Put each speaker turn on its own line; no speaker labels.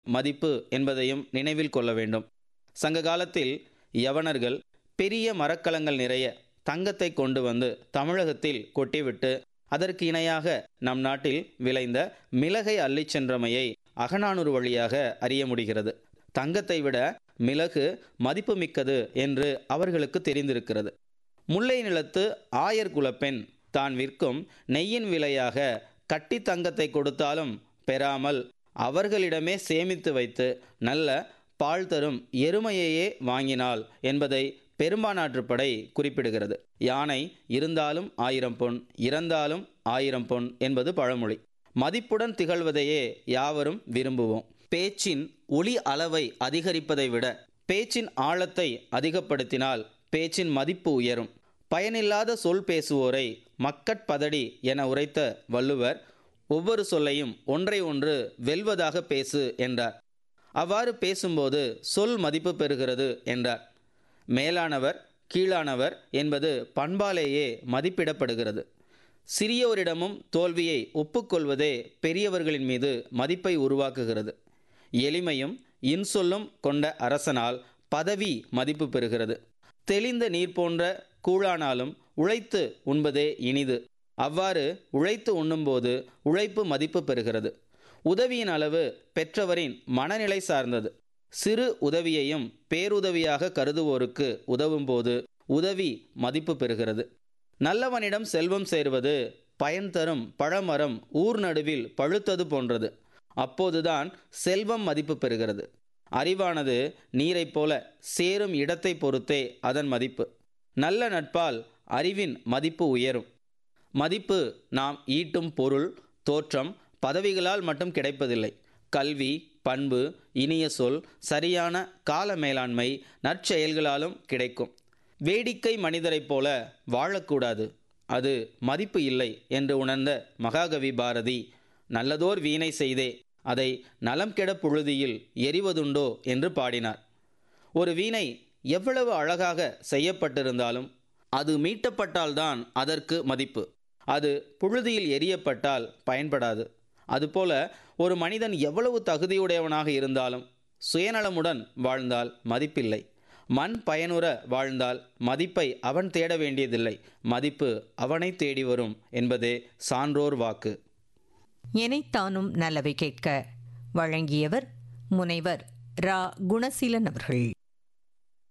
மதிப்பு என்பதையும் நினைவில் கொள்ள வேண்டும் சங்க காலத்தில் யவனர்கள் பெரிய மரக்கலங்கள் நிறைய தங்கத்தை கொண்டு வந்து தமிழகத்தில் கொட்டிவிட்டு அதற்கு இணையாக நம் நாட்டில் விளைந்த மிளகை அள்ளிச் சென்றமையை அகநானூறு வழியாக அறிய முடிகிறது தங்கத்தை விட மிளகு மதிப்புமிக்கது என்று அவர்களுக்கு தெரிந்திருக்கிறது முல்லை நிலத்து ஆயர் குலப்பெண் தான் விற்கும் நெய்யின் விலையாக கட்டி தங்கத்தை கொடுத்தாலும் பெறாமல் அவர்களிடமே சேமித்து வைத்து நல்ல பால் தரும் எருமையையே வாங்கினாள் என்பதை பெரும்பானாற்று படை குறிப்பிடுகிறது யானை இருந்தாலும் ஆயிரம் பொன் இறந்தாலும் ஆயிரம் பொன் என்பது பழமொழி மதிப்புடன் திகழ்வதையே யாவரும் விரும்புவோம் பேச்சின் ஒளி அளவை அதிகரிப்பதை விட பேச்சின் ஆழத்தை அதிகப்படுத்தினால் பேச்சின் மதிப்பு உயரும் பயனில்லாத சொல் பேசுவோரை மக்கட்பதடி என உரைத்த வள்ளுவர் ஒவ்வொரு சொல்லையும் ஒன்றை ஒன்று வெல்வதாக பேசு என்றார் அவ்வாறு பேசும்போது சொல் மதிப்பு பெறுகிறது என்றார் மேலானவர் கீழானவர் என்பது பண்பாலேயே மதிப்பிடப்படுகிறது சிறியோரிடமும் தோல்வியை ஒப்புக்கொள்வதே பெரியவர்களின் மீது மதிப்பை உருவாக்குகிறது எளிமையும் இன்சொல்லும் கொண்ட அரசனால் பதவி மதிப்பு பெறுகிறது தெளிந்த நீர் போன்ற கூழானாலும் உழைத்து உண்பதே இனிது அவ்வாறு உழைத்து உண்ணும்போது உழைப்பு மதிப்பு பெறுகிறது உதவியின் அளவு பெற்றவரின் மனநிலை சார்ந்தது சிறு உதவியையும் பேருதவியாக கருதுவோருக்கு உதவும்போது உதவி மதிப்பு பெறுகிறது நல்லவனிடம் செல்வம் சேர்வது பயன் தரும் பழமரம் ஊர் நடுவில் பழுத்தது போன்றது அப்போதுதான் செல்வம் மதிப்பு பெறுகிறது அறிவானது நீரைப் போல சேரும் இடத்தை பொறுத்தே அதன் மதிப்பு நல்ல நட்பால் அறிவின் மதிப்பு உயரும் மதிப்பு நாம் ஈட்டும் பொருள் தோற்றம் பதவிகளால் மட்டும் கிடைப்பதில்லை கல்வி பண்பு இனிய சொல் சரியான கால மேலாண்மை நற்செயல்களாலும் கிடைக்கும் வேடிக்கை மனிதரைப் போல வாழக்கூடாது அது மதிப்பு இல்லை என்று உணர்ந்த மகாகவி பாரதி நல்லதோர் வீணை செய்தே அதை நலம் கெட புழுதியில் எரிவதுண்டோ என்று பாடினார் ஒரு வீணை எவ்வளவு அழகாக செய்யப்பட்டிருந்தாலும் அது மீட்டப்பட்டால்தான் அதற்கு மதிப்பு அது புழுதியில் எரியப்பட்டால் பயன்படாது அதுபோல ஒரு மனிதன் எவ்வளவு தகுதியுடையவனாக இருந்தாலும் சுயநலமுடன் வாழ்ந்தால் மதிப்பில்லை மண் பயனுற வாழ்ந்தால் மதிப்பை அவன் தேட வேண்டியதில்லை மதிப்பு அவனை தேடி வரும் என்பதே சான்றோர் வாக்கு
எனைத்தானும் நல்லவை கேட்க வழங்கியவர் முனைவர் ரா குணசீலன் அவர்கள்